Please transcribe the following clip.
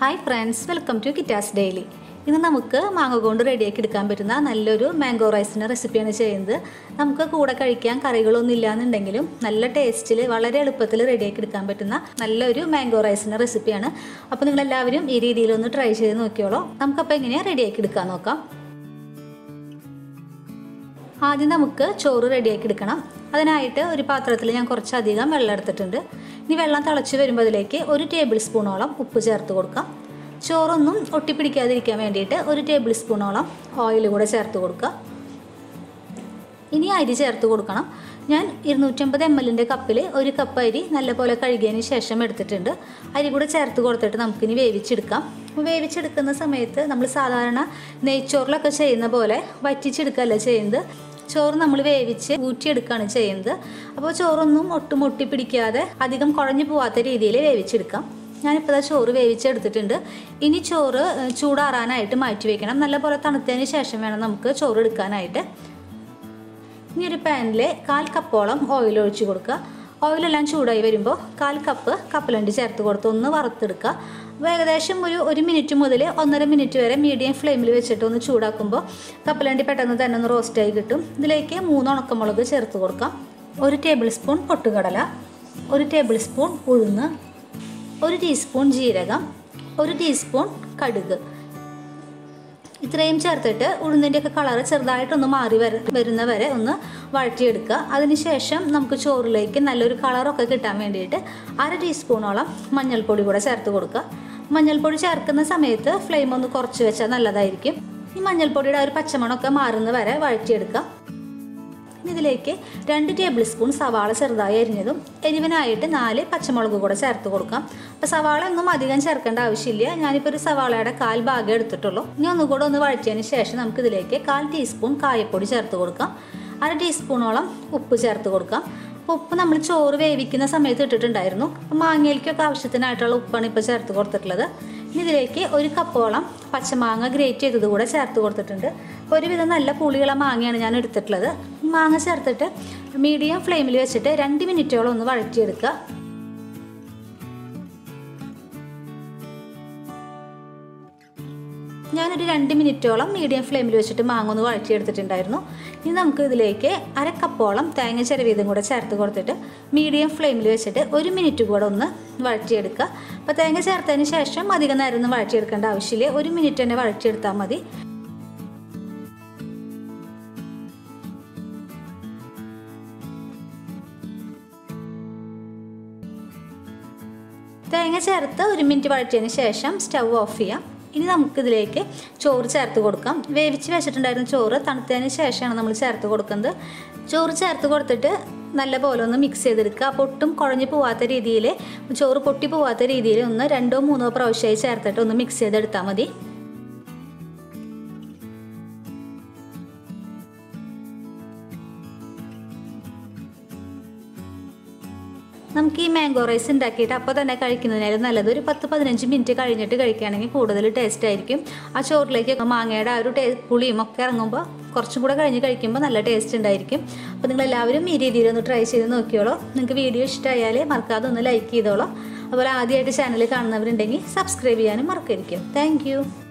hi friends welcome to കിറ്റാസ് daily ഇന്ന് നമുക്ക് മാങ്ങ കൊണ്ട് റെഡിയാക്കി എടുക്കാൻ പറ്റുന്ന നല്ലൊരു മാംഗോ റൈസിൻ്റെ റെസിപ്പിയാണ് ചെയ്യുന്നത് നമുക്ക് കൂടെ കഴിക്കാൻ കറികളൊന്നും ഇല്ലാന്നുണ്ടെങ്കിലും നല്ല ടേസ്റ്റിൽ വളരെ എളുപ്പത്തിൽ റെഡിയാക്കി എടുക്കാൻ പറ്റുന്ന നല്ലൊരു മാംഗോ റൈസിൻ്റെ റെസിപ്പിയാണ് അപ്പോൾ നിങ്ങളെല്ലാവരും ഈ രീതിയിലൊന്ന് ട്രൈ ചെയ്ത് നോക്കിയോളൂ നമുക്കപ്പോൾ എങ്ങനെയാണ് റെഡിയാക്കി എടുക്കാൻ നോക്കാം ആദ്യം നമുക്ക് ചോറ് റെഡിയാക്കി എടുക്കണം അതിനായിട്ട് ഒരു പാത്രത്തിൽ ഞാൻ കുറച്ചധികം വെള്ളം എടുത്തിട്ടുണ്ട് ഇനി വെള്ളം തിളച്ച് വരുമ്പോൾ അതിലേക്ക് ഒരു ടേബിൾ സ്പൂണോളം ഉപ്പ് ചേർത്ത് കൊടുക്കാം ചോറൊന്നും ഒട്ടിപ്പിടിക്കാതിരിക്കാൻ വേണ്ടിയിട്ട് ഒരു ടേബിൾ സ്പൂണോളം ഓയിൽ കൂടെ ചേർത്ത് കൊടുക്കുക ഇനി അരി ചേർത്ത് കൊടുക്കണം ഞാൻ ഇരുന്നൂറ്റമ്പത് എം എല്ലിൻ്റെ കപ്പിൽ ഒരു കപ്പ് അരി നല്ലപോലെ കഴുകിയതിന് ശേഷം എടുത്തിട്ടുണ്ട് അരി കൂടെ ചേർത്ത് കൊടുത്തിട്ട് നമുക്കിനി വേവിച്ചെടുക്കാം വേവിച്ചെടുക്കുന്ന സമയത്ത് നമ്മൾ സാധാരണ നെയ്ച്ചോറിലൊക്കെ ചെയ്യുന്ന പോലെ വറ്റിച്ചെടുക്കുകയല്ല ചെയ്യുന്നത് ചോറ് നമ്മൾ വേവിച്ച് ഊറ്റിയെടുക്കുകയാണ് ചെയ്യുന്നത് അപ്പോൾ ചോറൊന്നും ഒട്ടും ഒട്ടി പിടിക്കാതെ അധികം കുഴഞ്ഞു പോവാത്ത രീതിയിൽ വേവിച്ചെടുക്കാം ഞാനിപ്പോൾ ആ ചോറ് വേവിച്ചെടുത്തിട്ടുണ്ട് ഇനി ചോറ് ഏഹ്, ചൂടാറാനായിട്ട് മാറ്റി വെക്കണം നല്ലപോലെ തണുത്തതിന് ശേഷം വേണം നമുക്ക് ചോറ് എടുക്കാനായിട്ട് ഇനി ഒരു പാനിൽ കാൽ കപ്പോളം ഓയിൽ ഒഴിച്ച് കൊടുക്കുക ഓയിലെല്ലാം ചൂടായി വരുമ്പോൾ കാൽ കപ്പ് കപ്പലണ്ടി ചേർത്ത് കൊടുത്ത് ഒന്ന് വറുത്തെടുക്കുക അപ്പോൾ ഏകദേശം ഒരു ഒരു മിനിറ്റ് മുതൽ ഒന്നര മിനിറ്റ് വരെ മീഡിയം ഫ്ലെയിമിൽ വെച്ചിട്ട് ഒന്ന് ചൂടാക്കുമ്പോൾ കപ്പലണ്ടി പെട്ടെന്ന് തന്നെ ഒന്ന് റോസ്റ്റായി കിട്ടും ഇതിലേക്ക് മൂന്ന് ഉണക്കമുളക് ചേർത്ത് കൊടുക്കാം ഒരു ടേബിൾ സ്പൂൺ പൊട്ടുകടല ഒരു ടേബിൾ സ്പൂൺ ഉഴുന്ന് ഒരു ടീസ്പൂൺ ജീരകം ഒരു ടീസ്പൂൺ കടുക് ഇത്രയും ചേർത്തിട്ട് ഉഴുന്നിൻ്റെ ഒക്കെ കളറ് ചെറുതായിട്ടൊന്ന് മാറി വര വരുന്ന വരെ ഒന്ന് വഴറ്റിയെടുക്കുക അതിനുശേഷം നമുക്ക് ചോറിലേക്ക് നല്ലൊരു കളറൊക്കെ കിട്ടാൻ വേണ്ടിയിട്ട് അര ടീസ്പൂണോളം മഞ്ഞൾപ്പൊടി കൂടെ ചേർത്ത് കൊടുക്കുക മഞ്ഞൾപ്പൊടി ചേർക്കുന്ന സമയത്ത് ഫ്ലെയിം ഒന്ന് കുറച്ച് വെച്ചാൽ നല്ലതായിരിക്കും ഈ മഞ്ഞൾപ്പൊടിയുടെ ആ ഒരു പച്ചമണമൊക്കെ മാറുന്ന വരെ വഴറ്റിയെടുക്കുക ഇനി ഇതിലേക്ക് രണ്ട് ടേബിൾ സ്പൂൺ സവാള ചെറുതായി അരിഞ്ഞതും എരിവിനായിട്ട് നാല് പച്ചമുളക് കൂടെ ചേർത്ത് കൊടുക്കാം അപ്പോൾ സവാള ഒന്നും അധികം ചേർക്കേണ്ട ആവശ്യമില്ല ഞാനിപ്പോൾ ഒരു സവാളയുടെ കാൽ ഭാഗം എടുത്തിട്ടുള്ളൂ ഇനി ഒന്നുകൂടെ ഒന്ന് വഴറ്റിയതിന് ശേഷം നമുക്ക് ഇതിലേക്ക് കാൽ ടീസ്പൂൺ കായപ്പൊടി ചേർത്ത് കൊടുക്കാം അര ടീസ്പൂണോളം ഉപ്പ് ചേർത്ത് കൊടുക്കാം അപ്പോൾ ഉപ്പ് നമ്മൾ ചോറ് വേവിക്കുന്ന സമയത്ത് ഇട്ടിട്ടുണ്ടായിരുന്നു അപ്പോൾ മാങ്ങയിലേക്കൊക്കെ ആവശ്യത്തിനായിട്ടുള്ള ഉപ്പാണ് ഇപ്പോൾ ചേർത്ത് കൊടുത്തിട്ടുള്ളത് ഇനി ഇതിലേക്ക് ഒരു കപ്പോളം പച്ചമാങ്ങ ഗ്രേറ്റ് ചെയ്തത് കൂടെ ചേർത്ത് കൊടുത്തിട്ടുണ്ട് അപ്പോൾ ഒരുവിധം നല്ല പുളിയുള്ള മാങ്ങയാണ് ഞാൻ എടുത്തിട്ടുള്ളത് മാങ്ങ ചേർത്തിട്ട് മീഡിയം ഫ്ലെയിമിൽ വെച്ചിട്ട് രണ്ട് മിനിറ്റോളം ഒന്ന് വഴറ്റിയെടുക്കുക ഞാനൊരു രണ്ട് മിനിറ്റോളം മീഡിയം ഫ്ലെയിമിൽ വെച്ചിട്ട് മാങ്ങ ഒന്ന് വഴറ്റിയെടുത്തിട്ടുണ്ടായിരുന്നു ഇനി നമുക്ക് ഇതിലേക്ക് അര കപ്പോളം തേങ്ങ ചിരവീതം കൂടെ ചേർത്ത് കൊടുത്തിട്ട് മീഡിയം ഫ്ലെയിമിൽ വെച്ചിട്ട് ഒരു മിനിറ്റ് കൂടെ ഒന്ന് വഴറ്റിയെടുക്കുക അപ്പോൾ തേങ്ങ ചേർത്തതിന് ശേഷം അധികം നേരം ഒന്നും വഴറ്റിയെടുക്കേണ്ട ആവശ്യമില്ല ഒരു മിനിറ്റ് തന്നെ വഴറ്റിയെടുത്താൽ മതി തേങ്ങ ചേർത്ത് ഒരു മിനിറ്റ് വഴറ്റിയതിന് ശേഷം സ്റ്റൗ ഓഫ് ചെയ്യാം ഇനി നമുക്കിതിലേക്ക് ചോറ് ചേർത്ത് കൊടുക്കാം വേവിച്ച് വെച്ചിട്ടുണ്ടായിരുന്ന ചോറ് തണുത്തതിന് ശേഷമാണ് നമ്മൾ ചേർത്ത് കൊടുക്കുന്നത് ചോറ് ചേർത്ത് കൊടുത്തിട്ട് നല്ല പോലെ ഒന്ന് മിക്സ് ചെയ്തെടുക്കുക അപ്പോൾ ഒട്ടും കുഴഞ്ഞു പോവാത്ത രീതിയിൽ ചോറ് പൊട്ടി പോവാത്ത രീതിയിൽ ഒന്ന് രണ്ടോ മൂന്നോ പ്രാവശ്യമായി ചേർത്തിട്ട് ഒന്ന് മിക്സ് ചെയ്തെടുത്താൽ മതി നമുക്ക് ഈ മാംഗോ റൈസ് ഉണ്ടാക്കിയിട്ട് അപ്പോൾ തന്നെ കഴിക്കുന്നതിനാലും നല്ലത് ഒരു പത്ത് പതിനഞ്ച് മിനിറ്റ് കഴിഞ്ഞിട്ട് കഴിക്കുകയാണെങ്കിൽ കൂടുതൽ ടേസ്റ്റ് ആയിരിക്കും ആ ചോറിലേക്ക് മാങ്ങയുടെ ആ ഒരു ടേ പുളിയും ഒക്കെ ഇറങ്ങുമ്പോൾ കുറച്ചും കൂടെ കഴിഞ്ഞ് കഴിക്കുമ്പോൾ നല്ല ടേസ്റ്റ് ഉണ്ടായിരിക്കും അപ്പോൾ നിങ്ങൾ എല്ലാവരും ഈ രീതിയിൽ ഒന്ന് ട്രൈ ചെയ്ത് നോക്കിയോളൂ നിങ്ങൾക്ക് വീഡിയോ ഇഷ്ടമായാൽ മറക്കാതെ ഒന്ന് ലൈക്ക് ചെയ്തോളൂ അതുപോലെ ആദ്യമായിട്ട് ചാനൽ കാണുന്നവരുണ്ടെങ്കിൽ സബ്സ്ക്രൈബ് ചെയ്യാനും മറക്കരുക്കും താങ്ക്